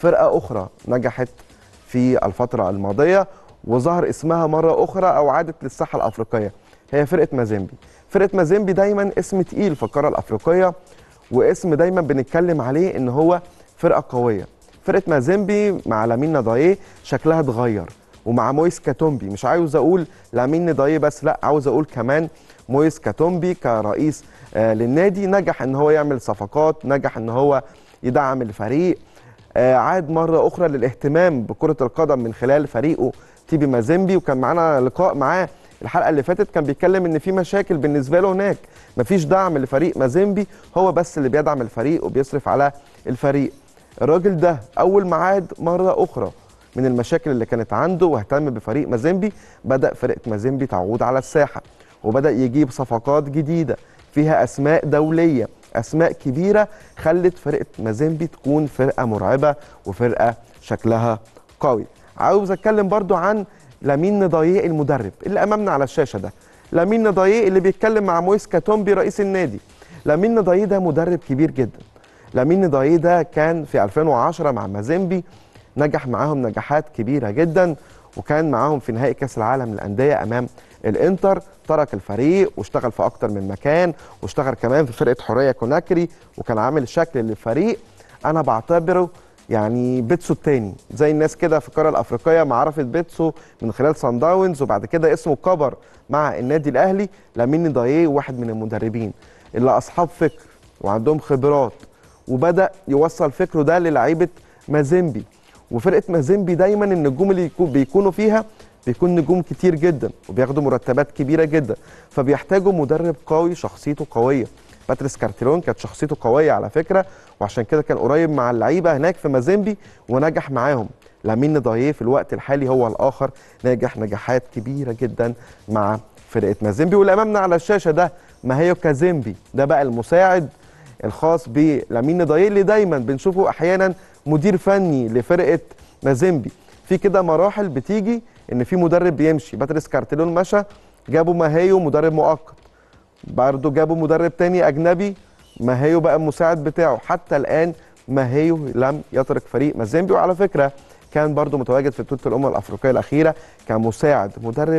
فرقه اخرى نجحت في الفتره الماضيه وظهر اسمها مره اخرى او عادت للساحه الافريقيه هي فرقه مازيمبي فرقه مازيمبي دايما اسم تقيل في القاره الافريقيه واسم دايما بنتكلم عليه ان هو فرقه قويه فرقه مازيمبي مع لامين ندايه شكلها اتغير ومع مويس كاتومبي مش عاوز اقول لامين ندايه بس لا عاوز اقول كمان مويس كاتومبي كرئيس آه للنادي نجح ان هو يعمل صفقات نجح ان هو يدعم الفريق آه عاد مره اخرى للاهتمام بكره القدم من خلال فريقه تيبي مازيمبي وكان معانا لقاء معاه الحلقه اللي فاتت كان بيتكلم ان في مشاكل بالنسبه له هناك مفيش دعم لفريق مازيمبي هو بس اللي بيدعم الفريق وبيصرف على الفريق الراجل ده اول ما عاد مره اخرى من المشاكل اللي كانت عنده واهتم بفريق مازيمبي بدا فرقه مازيمبي تعود على الساحه وبدا يجيب صفقات جديده فيها اسماء دوليه اسماء كبيره خلت فرقه مازيمبي تكون فرقه مرعبه وفرقه شكلها قوي عاوز اتكلم برضو عن لامين ندايه المدرب اللي امامنا على الشاشه ده لامين ندايه اللي بيتكلم مع مويس كاتومبي رئيس النادي لامين ندايه ده مدرب كبير جدا لامين ندايه ده كان في 2010 مع مازيمبي نجح معاهم نجاحات كبيره جدا وكان معاهم في نهائي كاس العالم للانديه امام الانتر ترك الفريق واشتغل في اكتر من مكان واشتغل كمان في فرقه حريه كوناكري وكان عامل شكل للفريق انا بعتبره يعني بيتسو التاني زي الناس كده في القاره الافريقيه ما عرفت بيتسو من خلال سان داونز وبعد كده اسمه كبر مع النادي الاهلي لامين دايه واحد من المدربين اللي اصحاب فكر وعندهم خبرات وبدا يوصل فكره ده للعيبه مازيمبي وفرقه مازيمبي دايما النجوم اللي بيكونوا فيها بيكون نجوم كتير جدا وبياخدوا مرتبات كبيره جدا فبيحتاجوا مدرب قوي شخصيته قويه باتريس كارتيرون كانت شخصيته قويه على فكره وعشان كده كان قريب مع اللعيبه هناك في مازيمبي ونجح معاهم لامين ندايه في الوقت الحالي هو الاخر ناجح نجاحات كبيره جدا مع فرقه مازيمبي واللي امامنا على الشاشه ده ماهيو كازيمبي ده بقى المساعد الخاص بلامين ندايه اللي دايما بنشوفه احيانا مدير فني لفرقه مازيمبي في كده مراحل بتيجي ان في مدرب بيمشي باتريس كارتيرون مشى جابوا ماهيو مدرب مؤقت برضه جابوا مدرب تاني اجنبي ماهيو بقى المساعد بتاعه حتى الان ماهيو لم يترك فريق مازيمبي وعلى فكره كان برضه متواجد في بطوله الامم الافريقيه الاخيره كمساعد مدرب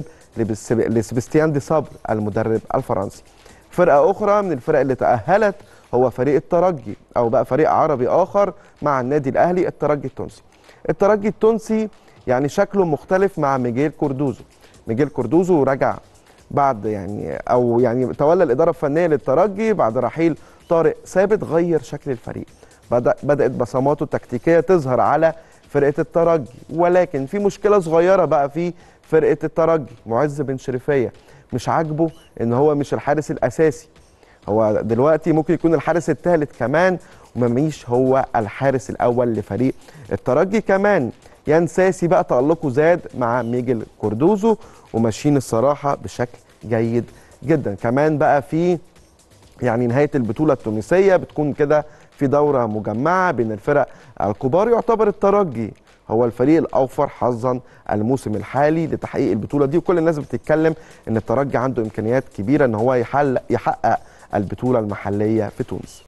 لسبستيان دي صبر المدرب الفرنسي فرقه اخرى من الفرق اللي تاهلت هو فريق الترجي او بقى فريق عربي اخر مع النادي الاهلي الترجي التونسي الترجي التونسي يعني شكله مختلف مع ميجيل كوردوزو ميجيل كوردوزو رجع بعد يعني او يعني تولى الاداره الفنيه للترجي بعد رحيل طارق ثابت غير شكل الفريق بدا بدات بصماته التكتيكيه تظهر على فرقه الترجي ولكن في مشكله صغيره بقى في فرقه الترجي معز بن شريفيه مش عاجبه ان هو مش الحارس الاساسي هو دلوقتي ممكن يكون الحارس الثالث كمان ومميش هو الحارس الاول لفريق الترجي كمان يان ساسي بقى تألقه زاد مع ميجل كوردوزو وماشيين الصراحة بشكل جيد جدا كمان بقى في يعني نهاية البطولة التونسية بتكون كده في دورة مجمعة بين الفرق الكبار يعتبر الترجي هو الفريق الأوفر حظا الموسم الحالي لتحقيق البطولة دي وكل الناس بتتكلم ان الترجي عنده إمكانيات كبيرة ان هو يحل يحقق البطولة المحلية في تونس